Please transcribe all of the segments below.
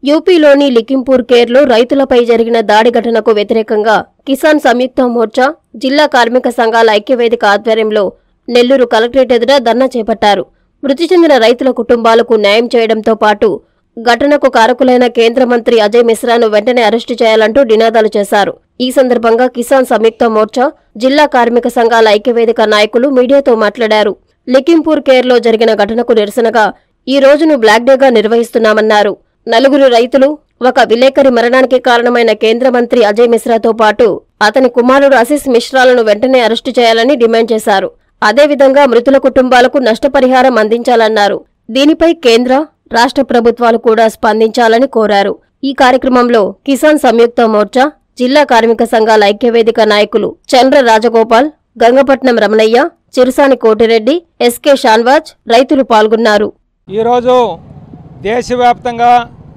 యూపీలోని లిఖింపూర్ కేర్లో రైతులపై జరిగిన దాడి ఘటనకు వ్యతిరేకంగా కిసాన్ సంయుక్త మోర్చా జిల్లా కార్మిక సంఘాల ఐక్యవేదిక ఆధ్వర్యంలో నెల్లూరు కలెక్టరేట్ ఎదుట ధర్నా చేపట్టారు మృతి చెందిన రైతుల కుటుంబాలకు న్యాయం చేయడంతో పాటు ఘటనకు కారకులైన కేంద్ర మంత్రి అజయ్ మిశ్రాను వెంటనే అరెస్టు చేయాలంటూ నినాదాలు చేశారు ఈ సందర్భంగా కిసాన్ సంయుక్త మోర్చా జిల్లా కార్మిక సంఘాల ఐక్యవేదిక నాయకులు మీడియాతో మాట్లాడారు లిఖింపూర్ కేర్లో జరిగిన ఘటనకు నిరసనగా ఈ రోజును బ్లాక్ డేగా నిర్వహిస్తున్నామన్నారు నలుగురు రైతులు ఒక విలేకరి మరణానికి కారణమైన కేంద్ర మంత్రి అజయ్ మిశ్రాతో పాటు అతని కుమారుడు ఆశీస్ మిశ్రాలను వెంటనే అరెస్టు చేయాలని డిమాండ్ చేశారు అదేవిధంగా మృతుల కుటుంబాలకు నష్టపరిహారం అందించాలన్నారు దీనిపై కేంద్ర రాష్ట్ర ప్రభుత్వాలు కూడా స్పందించాలని కోరారు ఈ కార్యక్రమంలో కిసాన్ సంయుక్త మోర్చా జిల్లా కార్మిక సంఘాల ఐక్యవేదిక నాయకులు చంద్ర రాజగోపాల్ గంగపట్నం రమణయ్య చిరుసాని కోటిరెడ్డి ఎస్కే షాన్వాజ్ రైతులు పాల్గొన్నారు ఈరోజు దేశవ్యాప్తంగా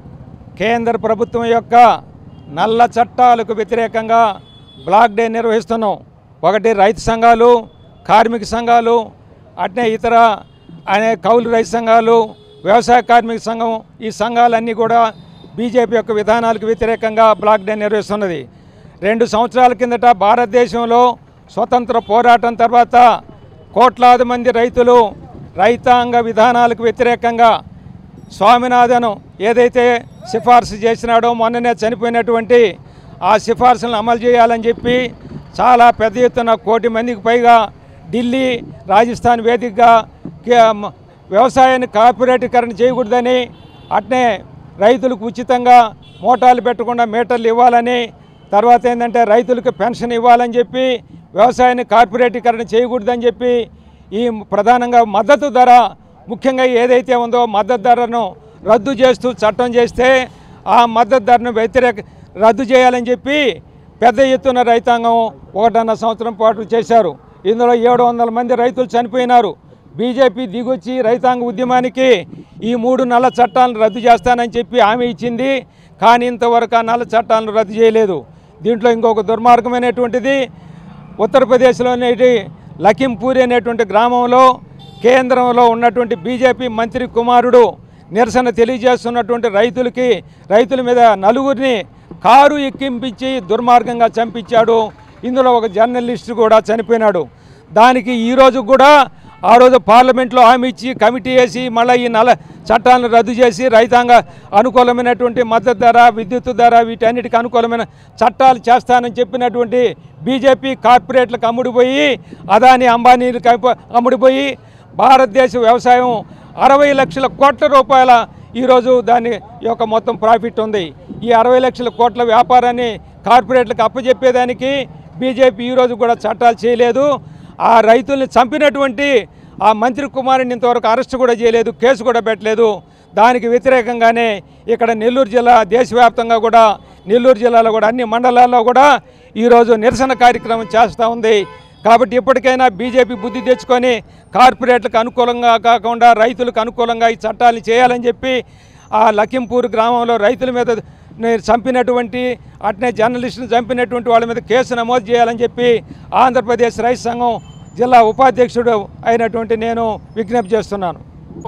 కేంద్ర ప్రభుత్వం యొక్క నల్ల చట్టాలకు వ్యతిరేకంగా బ్లాక్ డే నిర్వహిస్తున్నాం ఒకటి రైతు సంఘాలు కార్మిక సంఘాలు అట్నే ఇతర అనే కౌలు రైతు సంఘాలు వ్యవసాయ కార్మిక సంఘం ఈ సంఘాలన్నీ కూడా బీజేపీ యొక్క విధానాలకు వ్యతిరేకంగా బ్లాక్ డే నిర్వహిస్తున్నది రెండు సంవత్సరాల కిందట భారతదేశంలో స్వతంత్ర పోరాటం తర్వాత కోట్లాది మంది రైతులు రైతాంగ విధానాలకు వ్యతిరేకంగా స్వామినాథన్ ఏదైతే సిఫార్సు చేసినాడో మొన్ననే చనిపోయినటువంటి ఆ సిఫార్సులను అమలు చేయాలని చెప్పి చాలా పెద్ద ఎత్తున కోటి మందికి పైగా ఢిల్లీ రాజస్థాన్ వేదికగా కే- మ- వ్యవసాయాన్ని కార్పొరేటీకరణ చేయకూడదని అట్నే రైతులకు ఉచితంగా మోటార్లు పెట్టకుండా మీటర్లు ఇవ్వాలని తర్వాత ఏంటంటే రైతులకు పెన్షన్ ఇవ్వాలని చెప్పి వ్యవసాయాన్ని కార్పొరేటీకరణ చేయకూడదని చెప్పి ఈ ప్రధానంగా మద్దతు ధర ముఖ్యంగా ఏదైతే ఉందో మద్దతు ధరను రద్దు చేస్తూ చట్టం చేస్తే ఆ మద్దతు ధరను వ్యతిరేక రద్దు చేయాలని చెప్పి పెద్ద ఎత్తున రైతాంగం ఒకటన్న సంవత్సరం పాటు చేశారు ఇందులో ఏడు వందల మంది రైతులు చనిపోయినారు బీజేపీ దిగొచ్చి రైతాంగ ఉద్యమానికి ఈ మూడు నల్ల చట్టాలను రద్దు చేస్తానని చెప్పి హామీ ఇచ్చింది కానీ ఇంతవరకు ఆ నల్ల చట్టాలను రద్దు చేయలేదు దీంట్లో ఇంకొక దుర్మార్గమైనటువంటిది ఉత్తరప్రదేశ్లోని లఖింపూరి అనేటువంటి గ్రామంలో కేంద్రంలో ఉన్నటువంటి బీజేపీ మంత్రి కుమారుడు నిరసన తెలియజేస్తున్నటువంటి రైతులకి రైతుల మీద నలుగురిని కారు ఎక్కింపించి దుర్మార్గంగా చంపించాడు ఇందులో ఒక జర్నలిస్ట్ కూడా చనిపోయినాడు దానికి ఈరోజు కూడా ఆ రోజు పార్లమెంట్లో హామీ ఇచ్చి కమిటీ వేసి మళ్ళీ ఈ నల చట్టాలను రద్దు చేసి రైతాంగ అనుకూలమైనటువంటి మద్దతు ధర విద్యుత్ ధర వీటన్నిటికి అనుకూలమైన చట్టాలు చేస్తానని చెప్పినటువంటి బీజేపీ కార్పొరేట్లకు అమ్ముడిపోయి అదాని అంబానీలకు అమ్ము- అమ్ముడిపోయి భారతదేశ వ్యవసాయం అరవై లక్షల కోట్ల రూపాయల ఈరోజు దాని యొక్క మొత్తం ప్రాఫిట్ ఉంది ఈ అరవై లక్షల కోట్ల వ్యాపారాన్ని కార్పొరేట్లకు అప్పచెప్పేదానికి బీజేపీ ఈరోజు కూడా చట్టాలు చేయలేదు ఆ రైతుల్ని చంపినటువంటి ఆ మంత్రి కుమారుని ఇంతవరకు అరెస్ట్ కూడా చేయలేదు కేసు కూడా పెట్టలేదు దానికి వ్యతిరేకంగానే ఇక్కడ నెల్లూరు జిల్లా దేశవ్యాప్తంగా కూడా నెల్లూరు జిల్లాలో కూడా అన్ని మండలాల్లో కూడా ఈరోజు నిరసన కార్యక్రమం చేస్తూ ఉంది కాబట్టి ఇప్పటికైనా బీజేపీ బుద్ధి తెచ్చుకొని కార్పొరేట్లకు అనుకూలంగా కాకుండా రైతులకు అనుకూలంగా ఈ చట్టాలు చేయాలని చెప్పి ఆ లఖింపూర్ గ్రామంలో రైతుల మీద ని చంపినటువంటి అట్నే జర్నలిస్టులు చంపినటువంటి వాళ్ళ మీద కేసు నమోదు చేయాలని చెప్పి ఆంధ్రప్రదేశ్ రైతు సంఘం జిల్లా ఉపాధ్యక్షుడు అయినటువంటి నేను విజ్ఞప్తి చేస్తున్నాను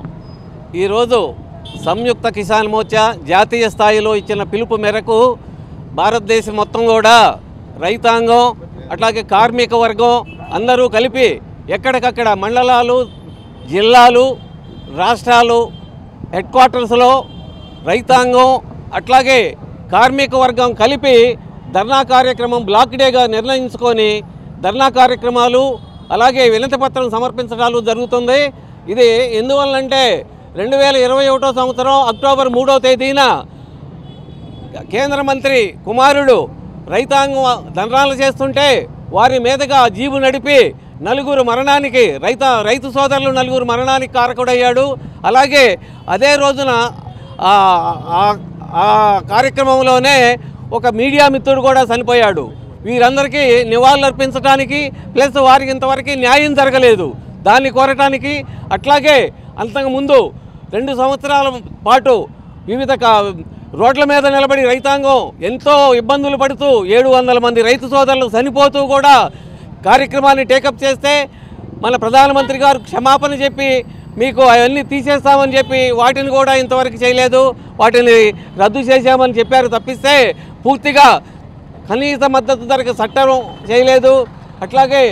ఈరోజు సంయుక్త కిసాన్ మోర్చా జాతీయ స్థాయిలో ఇచ్చిన పిలుపు మేరకు భారతదేశం మొత్తం కూడా రైతాంగం అట్లాగే కార్మిక వర్గం అందరూ కలిపి ఎక్కడికక్కడ మండలాలు జిల్లాలు రాష్ట్రాలు హెడ్ క్వార్టర్స్లో రైతాంగం అట్లాగే కార్మిక వర్గం కలిపి ధర్నా కార్యక్రమం బ్లాక్ డేగా నిర్ణయించుకొని ధర్నా కార్యక్రమాలు అలాగే వినతి పత్రం సమర్పించడాలు జరుగుతుంది ఇది ఎందువల్లంటే రెండు వేల ఇరవై ఒకటో సంవత్సరం అక్టోబర్ మూడో తేదీన కేంద్ర మంత్రి కుమారుడు రైతాంగం ధర్నాలు చేస్తుంటే వారి మీదుగా జీబు నడిపి నలుగురు మరణానికి రైత రైతు సోదరులు నలుగురు మరణానికి కారకుడయ్యాడు అలాగే అదే రోజున ఆ- ఆ- ఆ కార్యక్రమంలోనే ఒక మీడియా మిత్రుడు కూడా చనిపోయాడు వీరందరికీ నివాళులర్పించడానికి ప్లస్ వారికి ఇంతవరకు న్యాయం జరగలేదు దాన్ని కోరటానికి అట్లాగే అంతకుముందు రెండు సంవత్సరాల పాటు వివిధ కా- రోడ్ల మీద నిలబడి రైతాంగం ఎంతో ఇబ్బందులు పడుతూ ఏడు వందల మంది రైతు సోదరులు చనిపోతూ కూడా కార్యక్రమాన్ని టేకప్ చేస్తే మన ప్రధానమంత్రి గారు క్షమాపణ చెప్పి మీకు అవన్నీ తీసేస్తామని చెప్పి వాటిని కూడా ఇంతవరకు చేయలేదు వాటిని రద్దు చేశామని చెప్పారు తప్పిస్తే పూర్తిగా కనీస మద్దతు ధరకు చట్టం చేయలేదు అట్లాగే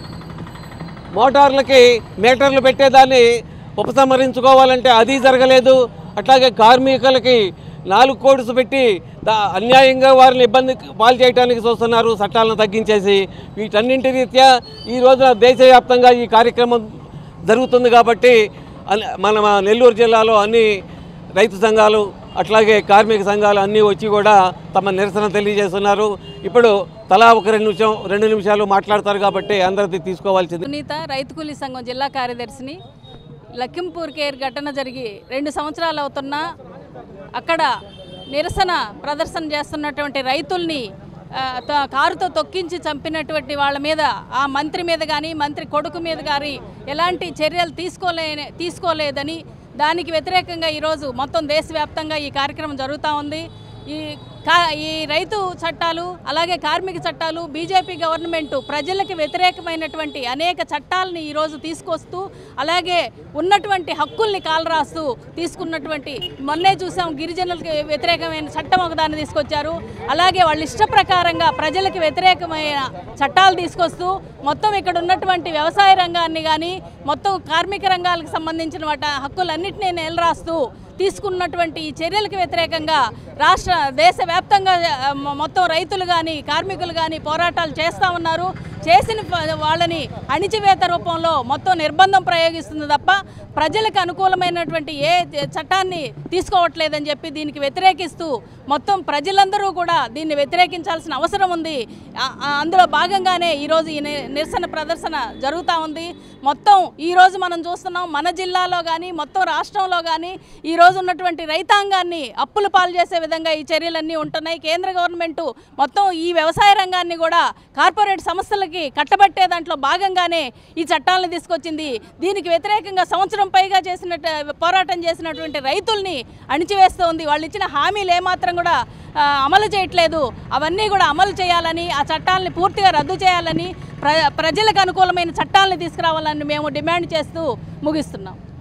మోటార్లకి మీటర్లు పెట్టేదాన్ని ఉపసంహరించుకోవాలంటే అది జరగలేదు అట్లాగే కార్మికులకి నాలుగు కోడ్స్ పెట్టి దా అన్యాయంగా వారిని ఇబ్బంది పాలు చేయడానికి చూస్తున్నారు చట్టాలను తగ్గించేసి వీటన్నింటి రీత్యా ఈ రోజున దేశవ్యాప్తంగా ఈ కార్యక్రమం జరుగుతుంది కాబట్టి అన్- మన మా నెల్లూరు జిల్లాలో అన్ని రైతు సంఘాలు అట్లాగే కార్మిక సంఘాలు అన్నీ వచ్చి కూడా తమ నిరసన తెలియజేస్తున్నారు ఇప్పుడు తలా ఒక రెండు నిమిషం రెండు నిమిషాలు మాట్లాడతారు కాబట్టి అందరిది తీసుకోవాల్సింది సునీత రైతు కూలీ సంఘం జిల్లా కార్యదర్శిని లఖింపూర్ కేర్ ఘటన జరిగి రెండు సంవత్సరాలు అవుతున్నా అక్కడ నిరసన ప్రదర్శన చేస్తున్నటువంటి రైతుల్ని ఆ, త- కారుతో తొక్కించి చంపినటువంటి వాళ్ళ మీద ఆ మంత్రి మీద కానీ మంత్రి కొడుకు మీద కానీ ఎలాంటి చర్యలు తీసుకోలే తీసుకోలేదని దానికి వ్యతిరేకంగా ఈరోజు మొత్తం దేశవ్యాప్తంగా ఈ కార్యక్రమం జరుగుతూ ఉంది ఈ కా ఈ రైతు చట్టాలు అలాగే కార్మిక చట్టాలు బీజేపీ గవర్నమెంట్ ప్రజలకు వ్యతిరేకమైనటువంటి అనేక చట్టాలని ఈరోజు తీసుకొస్తూ అలాగే ఉన్నటువంటి హక్కుల్ని కాలరాస్తూ తీసుకున్నటువంటి మొన్నే చూసాం గిరిజనులకి వ్యతిరేకమైన చట్టం ఒకదాన్ని తీసుకొచ్చారు అలాగే వాళ్ళ ఇష్ట ప్రకారంగా ప్రజలకు వ్యతిరేకమైన చట్టాలు తీసుకొస్తూ మొత్తం ఇక్కడ ఉన్నటువంటి వ్యవసాయ రంగాన్ని కానీ మొత్తం కార్మిక రంగాలకు సంబంధించిన వాటి హక్కులన్నింటినీ నెలరాస్తూ తీసుకున్నటువంటి ఈ చర్యలకు వ్యతిరేకంగా రాష్ట్ర దేశవ్యాప్తంగా ఆ, మొ- మొత్తం రైతులు కానీ కార్మికులు కానీ పోరాటాలు చేస్తూ ఉన్నారు చేసిన ప- వాళ్ళని అణిచివేత రూపంలో మొత్తం నిర్బంధం ప్రయోగిస్తుంది తప్ప ప్రజలకు అనుకూలమైనటువంటి ఏ చట్టాన్ని తీసుకోవట్లేదని చెప్పి దీనికి వ్యతిరేకిస్తూ మొత్తం ప్రజలందరూ కూడా దీన్ని వ్యతిరేకించాల్సిన అవసరం ఉంది ఆ- ఆ అందులో భాగంగానే ఈరోజు ఈ ని- నిరసన ప్రదర్శన జరుగుతూ ఉంది మొత్తం ఈరోజు మనం చూస్తున్నాం మన జిల్లాలో కానీ మొత్తం రాష్ట్రంలో కానీ ఈరోజు ఉన్నటువంటి రైతాంగాన్ని అప్పుల పాలు చేసే విధంగా ఈ చర్యలన్నీ ఉంటున్నాయి కేంద్ర గవర్నమెంట్ మొత్తం ఈ వ్యవసాయ రంగాన్ని కూడా కార్పొరేట్ సంస్థలకి కట్టబట్టే దాంట్లో భాగంగానే ఈ చట్టాలను తీసుకొచ్చింది దీనికి వ్యతిరేకంగా సంవత్సరం పైగా చేసినట్టు పోరాటం చేసినటువంటి రైతుల్ని అణిచివేస్తూ ఉంది వాళ్ళు ఇచ్చిన హామీలు ఏమాత్రం కూడా ఆ, అమలు చేయట్లేదు అవన్నీ కూడా అమలు చేయాలని ఆ చట్టాలని పూర్తిగా రద్దు చేయాలని ప్ర ప్రజలకు అనుకూలమైన చట్టాలను తీసుకురావాలని మేము డిమాండ్ చేస్తూ ముగిస్తున్నాం